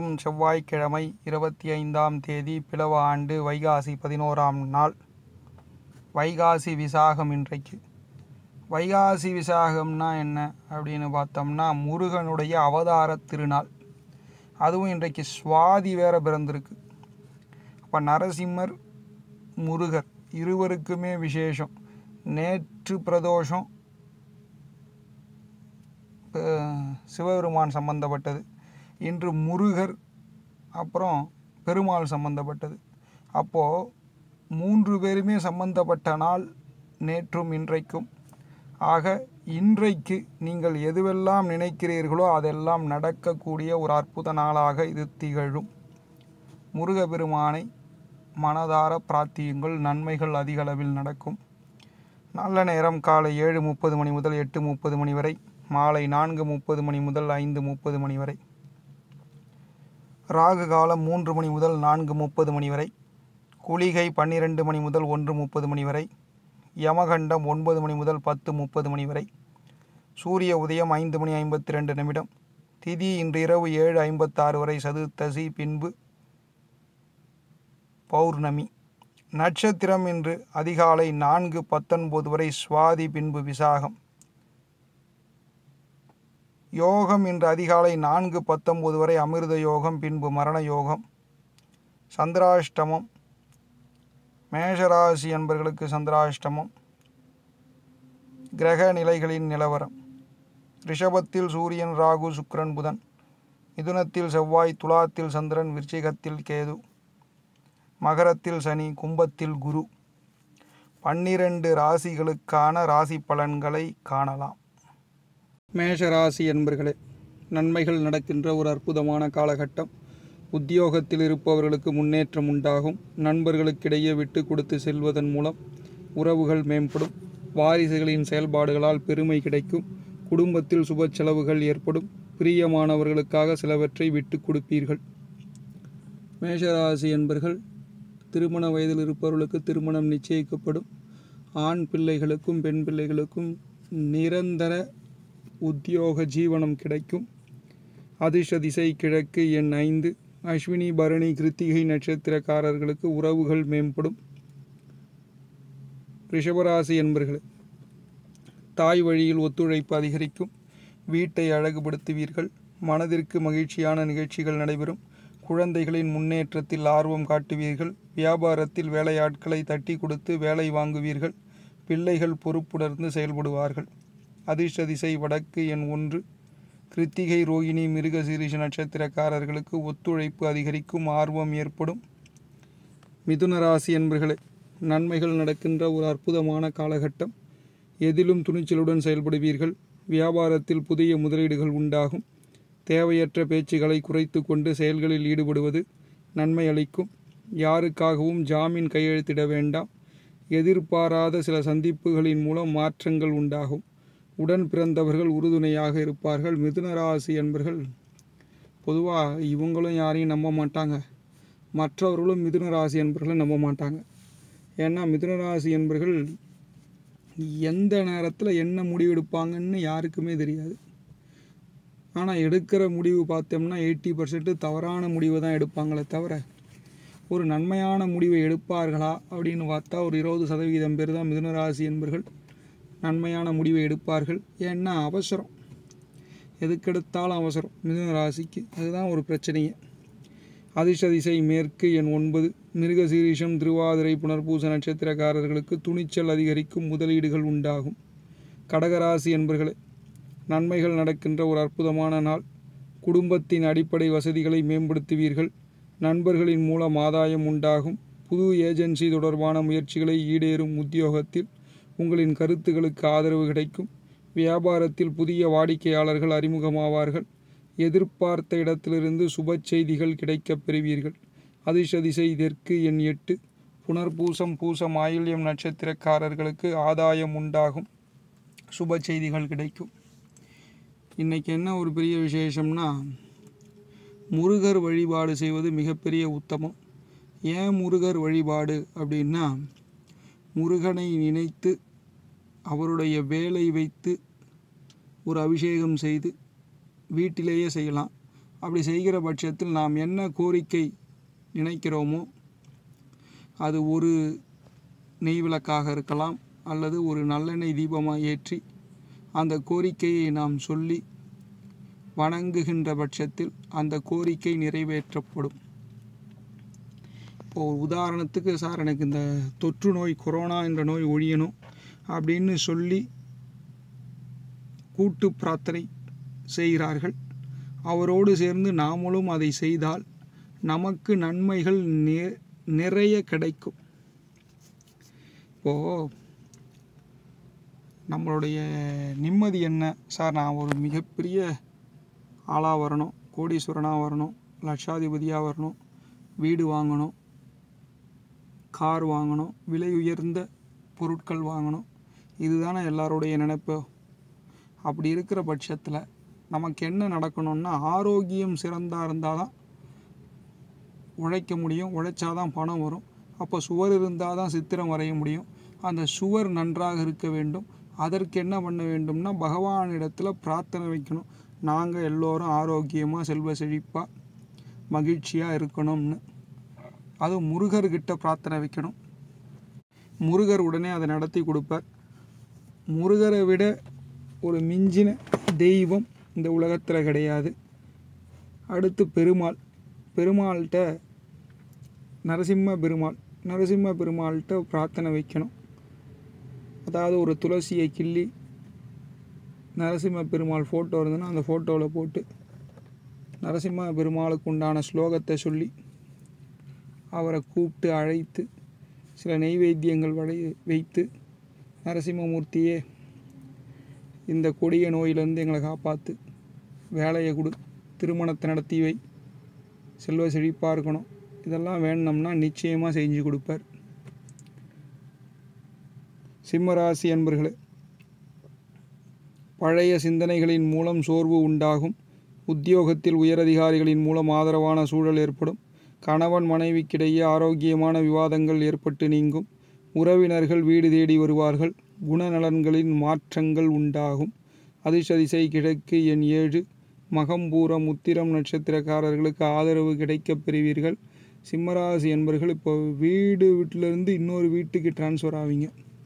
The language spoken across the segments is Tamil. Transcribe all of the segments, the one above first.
செவ்வாய்க்கிழமை இருபத்தி ஐந்தாம் தேதி பிளவ ஆண்டு வைகாசி பதினோராம் நாள் வைகாசி விசாகம் இன்றைக்கு வைகாசி விசாகம்னா என்ன அப்படின்னு பார்த்தோம்னா முருகனுடைய அவதார திருநாள் அதுவும் இன்றைக்கு சுவாதி வேற பிறந்திருக்கு அப்போ நரசிம்மர் முருகர் இருவருக்குமே விசேஷம் நேற்று பிரதோஷம் அஹ், சிவபெருமான் சம்பந்தப்பட்டது இன்று முருகர் அப்புறம் பெருமாள் சம்பந்தப்பட்டது அப்போது மூன்று பேருமே சம்பந்தப்பட்ட நாள் நேற்றும் இன்றைக்கும் ஆக இன்றைக்கு நீங்கள் எதுவெல்லாம் நினைக்கிறீர்களோ அதெல்லாம் நடக்கக்கூடிய ஒரு அற்புத நாளாக இது திகழும் முருகப்பெருமானை மனதார பிரார்த்தியுங்கள் நன்மைகள் அதிக அளவில் நடக்கும் நல்ல நேரம் காலை ஏழு முப்பது மணி முதல் எட்டு முப்பது மணி வரை மாலை நான்கு முப்பது மணி முதல் ஐந்து முப்பது மணி வரை ராகு காலம் மூன்று மணி முதல் நான்கு முப்பது மணி வரை குளிகை பன்னிரெண்டு மணி முதல் ஒன்று முப்பது மணி வரை யமகண்டம் ஒன்பது மணி முதல் பத்து முப்பது மணி வரை சூரிய உதயம் ஐந்து மணி ஐம்பத்தி ரெண்டு நிமிடம் திதி இன்று இரவு ஏழு ஐம்பத்தாறு வரை சதுர்த்தசி பின்பு பௌர்ணமி நட்சத்திரம் இன்று அதிகாலை நான்கு பத்தொன்பது வரை சுவாதி பின்பு விசாகம் யோகம் இன்று அதிகாலை நான்கு பத்தொன்பது வரை அமிர்த யோகம் பின்பு மரண யோகம் சந்திராஷ்டமம் மேஷராசி என்பர்களுக்கு சந்திராஷ்டமம் கிரக நிலைகளின் நிலவரம் ரிஷபத்தில் சூரியன் ராகு சுக்கிரன் புதன் மிதுனத்தில் செவ்வாய் துலாத்தில் சந்திரன் விருச்சிகத்தில் கேது மகரத்தில் சனி கும்பத்தில் குரு பன்னிரண்டு ராசிகளுக்கான ராசி பலன்களை காணலாம் மேஷராசி என்பர்களே நன்மைகள் நடக்கின்ற ஒரு அற்புதமான காலகட்டம் உத்தியோகத்தில் இருப்பவர்களுக்கு முன்னேற்றம் உண்டாகும் நண்பர்களுக்கிடையே விட்டு கொடுத்து செல்வதன் மூலம் உறவுகள் மேம்படும் வாரிசுகளின் செயல்பாடுகளால் பெருமை கிடைக்கும் குடும்பத்தில் சுப செலவுகள் ஏற்படும் பிரியமானவர்களுக்காக சிலவற்றை விட்டு கொடுப்பீர்கள் மேஷராசி என்பர்கள் திருமண வயதில் இருப்பவர்களுக்கு திருமணம் நிச்சயிக்கப்படும் ஆண் பிள்ளைகளுக்கும் பெண் பிள்ளைகளுக்கும் நிரந்தர உத்தியோக ஜீவனம் கிடைக்கும் அதிர்ஷ்ட திசை கிழக்கு எண் ஐந்து அஸ்வினி பரணி கிருத்திகை நட்சத்திரக்காரர்களுக்கு உறவுகள் மேம்படும் ரிஷபராசி என்பர்களே தாய் வழியில் ஒத்துழைப்பு அதிகரிக்கும் வீட்டை அழகுபடுத்துவீர்கள் மனதிற்கு மகிழ்ச்சியான நிகழ்ச்சிகள் நடைபெறும் குழந்தைகளின் முன்னேற்றத்தில் ஆர்வம் காட்டுவீர்கள் வியாபாரத்தில் வேலையாட்களை தட்டி கொடுத்து வேலை வாங்குவீர்கள் பிள்ளைகள் பொறுப்புணர்ந்து செயல்படுவார்கள் அதிர்ஷ்ட திசை வடக்கு எண் ஒன்று கிருத்திகை ரோகிணி மிருகசீரிஷ நட்சத்திரக்காரர்களுக்கு ஒத்துழைப்பு அதிகரிக்கும் ஆர்வம் ஏற்படும் மிதுன ராசி என்பர்களே நன்மைகள் நடக்கின்ற ஒரு அற்புதமான காலகட்டம் எதிலும் துணிச்சலுடன் செயல்படுவீர்கள் வியாபாரத்தில் புதிய முதலீடுகள் உண்டாகும் தேவையற்ற பேச்சுகளை குறைத்து கொண்டு செயல்களில் ஈடுபடுவது நன்மை அளிக்கும் யாருக்காகவும் ஜாமீன் கையெழுத்திட வேண்டாம் எதிர்பாராத சில சந்திப்புகளின் மூலம் மாற்றங்கள் உண்டாகும் உடன் பிறந்தவர்கள் உறுதுணையாக இருப்பார்கள் மிதுன ராசி என்பர்கள் பொதுவாக இவங்களும் யாரையும் நம்ப மாட்டாங்க மற்றவர்களும் மிதுன ராசி என்பர்களை நம்ப மாட்டாங்க ஏன்னா மிதுன ராசி என்பர்கள் எந்த நேரத்தில் என்ன முடிவு எடுப்பாங்கன்னு யாருக்குமே தெரியாது ஆனால் எடுக்கிற முடிவு பார்த்தோம்னா எயிட்டி பர்சன்ட் தவறான முடிவை தான் எடுப்பாங்களே தவிர ஒரு நன்மையான முடிவை எடுப்பார்களா அப்படின்னு பார்த்தா ஒரு இருபது சதவீதம் பேர் தான் மிதுன ராசி என்பர்கள் நன்மையான முடிவை எடுப்பார்கள் ஏன்னா அவசரம் எதுக்கெடுத்தாலும் அவசரம் மிதுன ராசிக்கு அதுதான் ஒரு பிரச்சனையே அதிர்ஷ்ட திசை மேற்கு எண் ஒன்பது மிருகசீரிஷம் திருவாதிரை புனர்பூச நட்சத்திரக்காரர்களுக்கு துணிச்சல் அதிகரிக்கும் முதலீடுகள் உண்டாகும் கடகராசி என்பர்களே நன்மைகள் நடக்கின்ற ஒரு அற்புதமான நாள் குடும்பத்தின் அடிப்படை வசதிகளை மேம்படுத்துவீர்கள் நண்பர்களின் மூலம் ஆதாயம் உண்டாகும் புது ஏஜென்சி தொடர்பான முயற்சிகளை ஈடேறும் உத்தியோகத்தில் உங்களின் கருத்துகளுக்கு ஆதரவு கிடைக்கும் வியாபாரத்தில் புதிய வாடிக்கையாளர்கள் அறிமுகமாவார்கள் எதிர்பார்த்த இடத்திலிருந்து சுப செய்திகள் கிடைக்கப் பெறுவீர்கள் அதிர்ஷ்ட திசை தெற்கு எண் எட்டு புனர்பூசம் பூசம் ஆயில்யம் நட்சத்திரக்காரர்களுக்கு ஆதாயம் உண்டாகும் சுப செய்திகள் கிடைக்கும் இன்னைக்கு என்ன ஒரு பெரிய விசேஷம்னா முருகர் வழிபாடு செய்வது மிகப்பெரிய உத்தமம் ஏன் முருகர் வழிபாடு அப்படின்னா முருகனை நினைத்து அவருடைய வேலை வைத்து ஒரு அபிஷேகம் செய்து வீட்டிலேயே செய்யலாம் அப்படி செய்கிற பட்சத்தில் நாம் என்ன கோரிக்கை நினைக்கிறோமோ அது ஒரு நெய் விளக்காக இருக்கலாம் அல்லது ஒரு நல்லெண்ணெய் தீபமாக ஏற்றி அந்த கோரிக்கையை நாம் சொல்லி வணங்குகின்ற பட்சத்தில் அந்த கோரிக்கை நிறைவேற்றப்படும் இப்போ உதாரணத்துக்கு சார் எனக்கு இந்த தொற்று நோய் கொரோனா என்ற நோய் ஒழியணும் அப்படின்னு சொல்லி கூட்டு பிரார்த்தனை செய்கிறார்கள் அவரோடு சேர்ந்து நாமளும் அதை செய்தால் நமக்கு நன்மைகள் நெ- நிறைய கிடைக்கும் இப்போது நம்மளுடைய நிம்மதி என்ன சார் நான் ஒரு மிகப்பெரிய ஆளாக வரணும் கோடீஸ்வரனாக வரணும் லட்சாதிபதியாக வரணும் வீடு வாங்கணும் கார் வாங்கணும் விலை உயர்ந்த பொருட்கள் வாங்கணும் இதுதானே எல்லாருடைய நினைப்பு அப்படி இருக்கிற பட்சத்தில் நமக்கு என்ன நடக்கணும்னா ஆரோக்கியம் சிறந்தா இருந்தால் தான் உழைக்க முடியும் உழைச்சாதான் பணம் வரும் அப்போ சுவர் இருந்தால் தான் சித்திரம் வரைய முடியும் அந்த சுவர் நன்றாக இருக்க வேண்டும் அதற்கு என்ன பண்ண வேண்டும்னா பகவானிடத்தில் பிரார்த்தனை வைக்கணும் நாங்கள் எல்லோரும் ஆரோக்கியமாக செல்வ செழிப்பாக மகிழ்ச்சியாக இருக்கணும்னு அதுவும் முருகர்கிட்ட பிரார்த்தனை வைக்கணும் முருகர் உடனே அதை நடத்தி கொடுப்பார் முருகரை விட ஒரு மிஞ்சின தெய்வம் இந்த உலகத்தில் கிடையாது அடுத்து பெருமாள் பெருமாள்கிட்ட நரசிம்ம பெருமாள் நரசிம்ம பெருமாள்கிட்ட பிரார்த்தனை வைக்கணும் அதாவது ஒரு துளசியை கிள்ளி நரசிம்ம பெருமாள் ஃபோட்டோ இருந்ததுன்னா அந்த ஃபோட்டோவில் போட்டு நரசிம்ம பெருமாளுக்கு உண்டான ஸ்லோகத்தை சொல்லி அவரை கூப்பிட்டு அழைத்து சில நெய்வேத்தியங்கள் வடை வைத்து நரசிம்மமூர்த்தியே இந்த கொடிய நோயிலிருந்து எங்களை காப்பாற்று வேலையை கொடு திருமணத்தை நடத்தி வை செல்வ செழிப்பாக இருக்கணும் இதெல்லாம் வேணும்னா நிச்சயமாக செஞ்சு கொடுப்பார் சிம்மராசி அன்பர்களே பழைய சிந்தனைகளின் மூலம் சோர்வு உண்டாகும் உத்தியோகத்தில் உயரதிகாரிகளின் மூலம் ஆதரவான சூழல் ஏற்படும் கணவன் மனைவிக்கிடையே ஆரோக்கியமான விவாதங்கள் ஏற்பட்டு நீங்கும் உறவினர்கள் வீடு தேடி வருவார்கள் குணநலன்களின் மாற்றங்கள் உண்டாகும் அதிசதிசை கிழக்கு எண் ஏழு மகம்பூரம் உத்திரம் நட்சத்திரக்காரர்களுக்கு ஆதரவு கிடைக்கப் பெறுவீர்கள் சிம்மராசி என்பர்கள் இப்போ வீடு வீட்டிலேருந்து இன்னொரு வீட்டுக்கு ட்ரான்ஸ்ஃபர் ஆவீங்க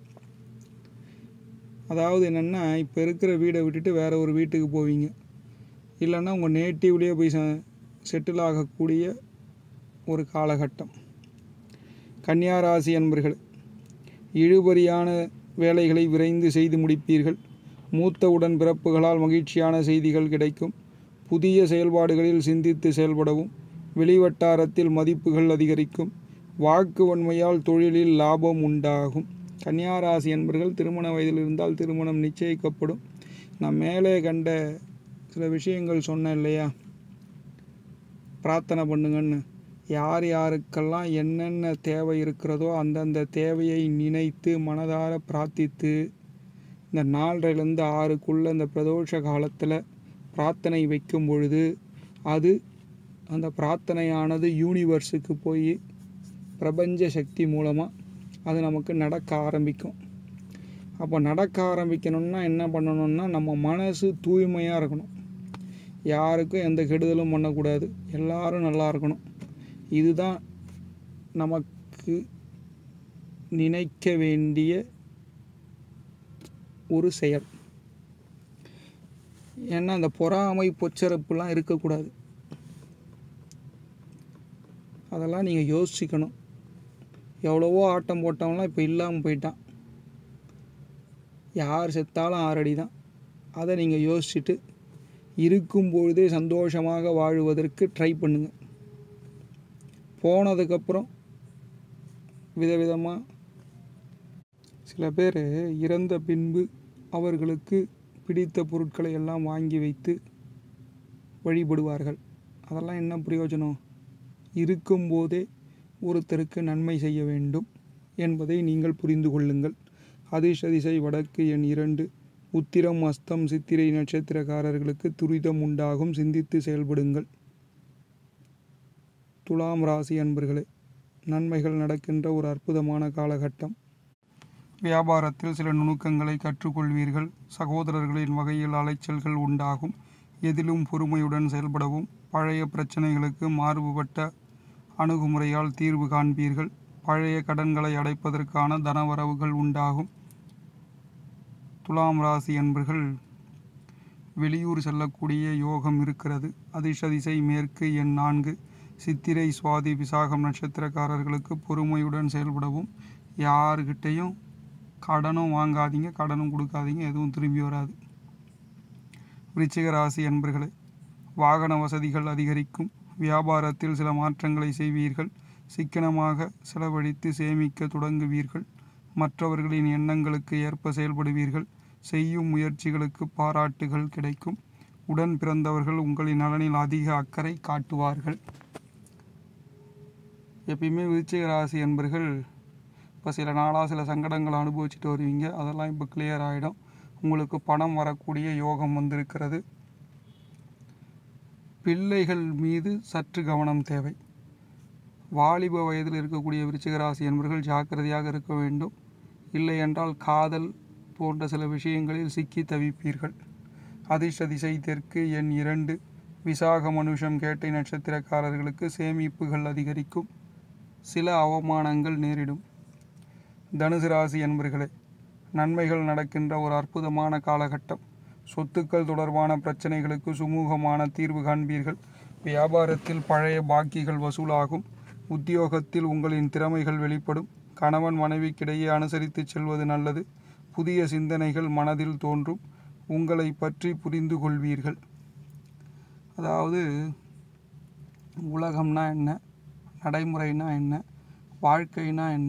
அதாவது என்னென்னா இப்போ இருக்கிற வீடை விட்டுட்டு வேறு ஒரு வீட்டுக்கு போவீங்க இல்லைன்னா உங்கள் நேட்டிவ்லேயே போய் செட்டில் ஆகக்கூடிய ஒரு காலகட்டம் கன்னியாராசி அன்பர்கள் இழுபறியான வேலைகளை விரைந்து செய்து முடிப்பீர்கள் மூத்த உடன் பிறப்புகளால் மகிழ்ச்சியான செய்திகள் கிடைக்கும் புதிய செயல்பாடுகளில் சிந்தித்து செயல்படவும் வெளிவட்டாரத்தில் மதிப்புகள் அதிகரிக்கும் வாக்கு வன்மையால் தொழிலில் லாபம் உண்டாகும் கன்னியாராசி என்பர்கள் திருமண வயதில் இருந்தால் திருமணம் நிச்சயிக்கப்படும் நான் மேலே கண்ட சில விஷயங்கள் சொன்னேன் இல்லையா பிரார்த்தனை பண்ணுங்கன்னு யார் யாருக்கெல்லாம் என்னென்ன தேவை இருக்கிறதோ அந்தந்த தேவையை நினைத்து மனதார பிரார்த்தித்து இந்த நாலரைலேருந்து ஆறுக்குள்ளே இந்த பிரதோஷ காலத்தில் பிரார்த்தனை வைக்கும் பொழுது அது அந்த பிரார்த்தனையானது யூனிவர்ஸுக்கு போய் பிரபஞ்ச சக்தி மூலமாக அது நமக்கு நடக்க ஆரம்பிக்கும் அப்போ நடக்க ஆரம்பிக்கணும்னா என்ன பண்ணணும்னா நம்ம மனசு தூய்மையாக இருக்கணும் யாருக்கும் எந்த கெடுதலும் பண்ணக்கூடாது எல்லாரும் நல்லா இருக்கணும் இதுதான் நமக்கு நினைக்க வேண்டிய ஒரு செயல் ஏன்னா அந்த பொறாமை பொச்சரப்புலாம் இருக்கக்கூடாது அதெல்லாம் நீங்கள் யோசிக்கணும் எவ்வளவோ ஆட்டம் போட்டவன்லாம் இப்போ இல்லாமல் போயிட்டான் யார் செத்தாலும் ஆறடி தான் அதை நீங்கள் யோசிச்சுட்டு இருக்கும்பொழுதே சந்தோஷமாக வாழுவதற்கு ட்ரை பண்ணுங்க போனதுக்கப்புறம் விதவிதமாக சில பேர் இறந்த பின்பு அவர்களுக்கு பிடித்த பொருட்களை எல்லாம் வாங்கி வைத்து வழிபடுவார்கள் அதெல்லாம் என்ன பிரயோஜனம் இருக்கும்போதே ஒருத்தருக்கு நன்மை செய்ய வேண்டும் என்பதை நீங்கள் புரிந்து கொள்ளுங்கள் அதிசதிசை வடக்கு எண் இரண்டு உத்திரம் அஸ்தம் சித்திரை நட்சத்திரக்காரர்களுக்கு துரிதம் உண்டாகும் சிந்தித்து செயல்படுங்கள் துலாம் ராசி அன்பர்களே நன்மைகள் நடக்கின்ற ஒரு அற்புதமான காலகட்டம் வியாபாரத்தில் சில நுணுக்கங்களை கற்றுக்கொள்வீர்கள் சகோதரர்களின் வகையில் அலைச்சல்கள் உண்டாகும் எதிலும் பொறுமையுடன் செயல்படவும் பழைய பிரச்சனைகளுக்கு மாறுபட்ட அணுகுமுறையால் தீர்வு காண்பீர்கள் பழைய கடன்களை அடைப்பதற்கான தனவரவுகள் உண்டாகும் துலாம் ராசி என்பர்கள் வெளியூர் செல்லக்கூடிய யோகம் இருக்கிறது அதிர்ஷ்ட திசை மேற்கு எண் நான்கு சித்திரை சுவாதி விசாகம் நட்சத்திரக்காரர்களுக்கு பொறுமையுடன் செயல்படவும் யாருக்கிட்டேயும் கடனும் வாங்காதீங்க கடனும் கொடுக்காதீங்க எதுவும் திரும்பி வராது விருச்சிக ராசி என்பர்களே வாகன வசதிகள் அதிகரிக்கும் வியாபாரத்தில் சில மாற்றங்களை செய்வீர்கள் சிக்கனமாக செலவழித்து சேமிக்க தொடங்குவீர்கள் மற்றவர்களின் எண்ணங்களுக்கு ஏற்ப செயல்படுவீர்கள் செய்யும் முயற்சிகளுக்கு பாராட்டுகள் கிடைக்கும் உடன் பிறந்தவர்கள் உங்களின் நலனில் அதிக அக்கறை காட்டுவார்கள் எப்பயுமே விருச்சிக ராசி என்பர்கள் இப்போ சில நாளாக சில சங்கடங்களை அனுபவிச்சுட்டு வருவீங்க அதெல்லாம் இப்போ கிளியர் ஆகிடும் உங்களுக்கு பணம் வரக்கூடிய யோகம் வந்திருக்கிறது பிள்ளைகள் மீது சற்று கவனம் தேவை வாலிப வயதில் இருக்கக்கூடிய விருச்சிக ராசி என்பர்கள் ஜாக்கிரதையாக இருக்க வேண்டும் இல்லை என்றால் காதல் போன்ற சில விஷயங்களில் சிக்கி தவிப்பீர்கள் அதிர்ஷ்ட திசை தெற்கு எண் இரண்டு விசாக மனுஷம் கேட்டை நட்சத்திரக்காரர்களுக்கு சேமிப்புகள் அதிகரிக்கும் சில அவமானங்கள் நேரிடும் தனுசு ராசி என்பர்களே நன்மைகள் நடக்கின்ற ஒரு அற்புதமான காலகட்டம் சொத்துக்கள் தொடர்பான பிரச்சனைகளுக்கு சுமூகமான தீர்வு காண்பீர்கள் வியாபாரத்தில் பழைய பாக்கிகள் வசூலாகும் உத்தியோகத்தில் உங்களின் திறமைகள் வெளிப்படும் கணவன் மனைவிக்கிடையே அனுசரித்து செல்வது நல்லது புதிய சிந்தனைகள் மனதில் தோன்றும் உங்களை பற்றி புரிந்து கொள்வீர்கள் அதாவது உலகம்னா என்ன நடைமுறைனா என்ன வாழ்க்கைனா என்ன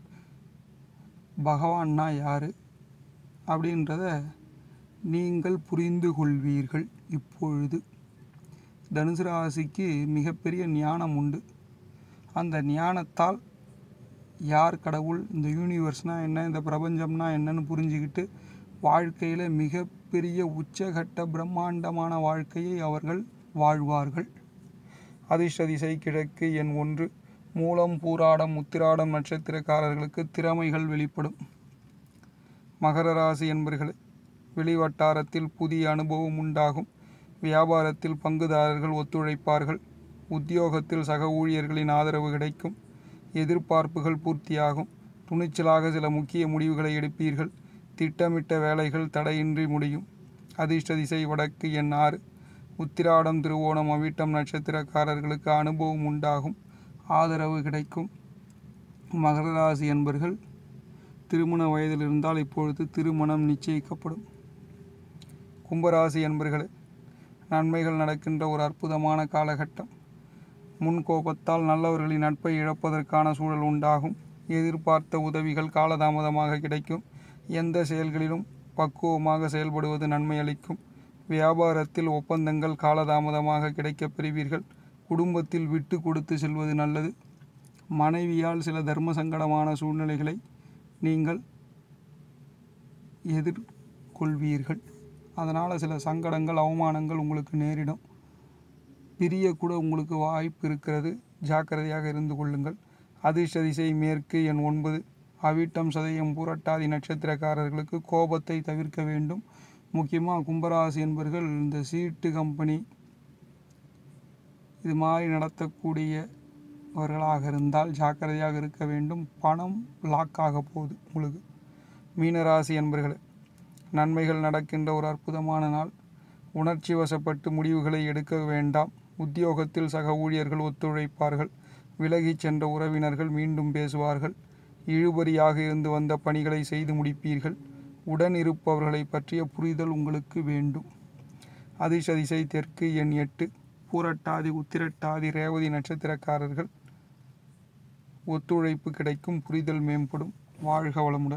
பகவான்னா யார் அப்படின்றத நீங்கள் புரிந்து கொள்வீர்கள் இப்பொழுது தனுசு ராசிக்கு மிகப்பெரிய ஞானம் உண்டு அந்த ஞானத்தால் யார் கடவுள் இந்த யூனிவர்ஸ்னால் என்ன இந்த பிரபஞ்சம்னா என்னன்னு புரிஞ்சுக்கிட்டு வாழ்க்கையில் மிகப்பெரிய உச்சகட்ட பிரம்மாண்டமான வாழ்க்கையை அவர்கள் வாழ்வார்கள் அதிர்ஷ்ட திசை கிழக்கு எண் ஒன்று மூலம் பூராடம் உத்திராடம் நட்சத்திரக்காரர்களுக்கு திறமைகள் வெளிப்படும் மகர ராசி என்பர்களே வெளிவட்டாரத்தில் புதிய அனுபவம் உண்டாகும் வியாபாரத்தில் பங்குதாரர்கள் ஒத்துழைப்பார்கள் உத்தியோகத்தில் சக ஊழியர்களின் ஆதரவு கிடைக்கும் எதிர்பார்ப்புகள் பூர்த்தியாகும் துணிச்சலாக சில முக்கிய முடிவுகளை எடுப்பீர்கள் திட்டமிட்ட வேலைகள் தடையின்றி முடியும் அதிர்ஷ்ட திசை வடக்கு எண் ஆறு உத்திராடம் திருவோணம் அவிட்டம் நட்சத்திரக்காரர்களுக்கு அனுபவம் உண்டாகும் ஆதரவு கிடைக்கும் மகர ராசி என்பர்கள் திருமண வயதில் இருந்தால் இப்பொழுது திருமணம் நிச்சயிக்கப்படும் கும்பராசி என்பர்களே நன்மைகள் நடக்கின்ற ஒரு அற்புதமான காலகட்டம் முன் கோபத்தால் நல்லவர்களின் நட்பை இழப்பதற்கான சூழல் உண்டாகும் எதிர்பார்த்த உதவிகள் காலதாமதமாக கிடைக்கும் எந்த செயல்களிலும் பக்குவமாக செயல்படுவது நன்மை அளிக்கும் வியாபாரத்தில் ஒப்பந்தங்கள் காலதாமதமாக கிடைக்கப் பெறுவீர்கள் குடும்பத்தில் விட்டு கொடுத்து செல்வது நல்லது மனைவியால் சில தர்ம சங்கடமான சூழ்நிலைகளை நீங்கள் எதிர்கொள்வீர்கள் அதனால் சில சங்கடங்கள் அவமானங்கள் உங்களுக்கு நேரிடும் பிரிய கூட உங்களுக்கு வாய்ப்பு இருக்கிறது ஜாக்கிரதையாக இருந்து கொள்ளுங்கள் அதிர்ஷ்ட திசை மேற்கு எண் ஒன்பது அவிட்டம் சதயம் பூரட்டாதி நட்சத்திரக்காரர்களுக்கு கோபத்தை தவிர்க்க வேண்டும் முக்கியமாக கும்பராசி என்பவர்கள் இந்த சீட்டு கம்பெனி இது மாதிரி நடத்தக்கூடியவர்களாக இருந்தால் ஜாக்கிரதையாக இருக்க வேண்டும் பணம் லாக் ஆக போகுது உங்களுக்கு மீனராசி என்பர்களே நன்மைகள் நடக்கின்ற ஒரு அற்புதமான நாள் உணர்ச்சி வசப்பட்டு முடிவுகளை எடுக்க வேண்டாம் உத்தியோகத்தில் சக ஊழியர்கள் ஒத்துழைப்பார்கள் விலகிச் சென்ற உறவினர்கள் மீண்டும் பேசுவார்கள் இழுபறியாக இருந்து வந்த பணிகளை செய்து முடிப்பீர்கள் உடன் இருப்பவர்களை பற்றிய புரிதல் உங்களுக்கு வேண்டும் அதிர்ஷ்ட திசை தெற்கு எண் எட்டு பூரட்டாதி உத்திரட்டாதி ரேவதி நட்சத்திரக்காரர்கள் ஒத்துழைப்பு கிடைக்கும் புரிதல் மேம்படும் வாழ்க வளமுடன்